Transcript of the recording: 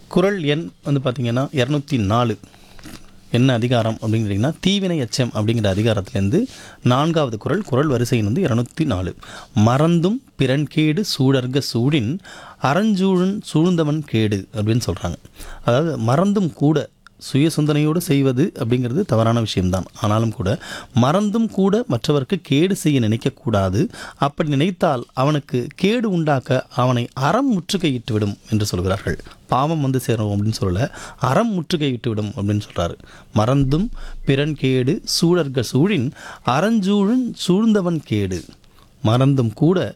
குறள் எண் வந்து பார்த்திங்கன்னா இரநூத்தி நாலு என்ன அதிகாரம் அப்படின்னு கேட்டிங்கன்னா தீவினை எச்சம் அப்படிங்கிற அதிகாரத்திலேருந்து நான்காவது குறள் குறள் வரிசையின் வந்து இரநூத்தி நாலு மறந்தும் பிறன்கேடு சூழர்க சூழின் அறஞ்சூழன் சூழ்ந்தவன் கேடு அப்படின்னு சொல்கிறாங்க அதாவது மறந்தும் கூட சுய சிந்தனையோடு செய்வது அப்படிங்கிறது தவறான விஷயம்தான் ஆனாலும் கூட மறந்தும் கூட மற்றவருக்கு கேடு செய்ய நினைக்கக்கூடாது அப்படி நினைத்தால் அவனுக்கு கேடு உண்டாக்க அவனை அறம் முற்றுகையிட்டு விடும் என்று சொல்கிறார்கள் பாவம் வந்து சேரும் அப்படின்னு சொல்லல அறம் முற்றுகையிட்டு விடும் அப்படின்னு சொல்கிறாரு மறந்தும் பிறன் கேடு சூழர்க சூழின் அறஞ்சூழன் சூழ்ந்தவன் கேடு மறந்தும் கூட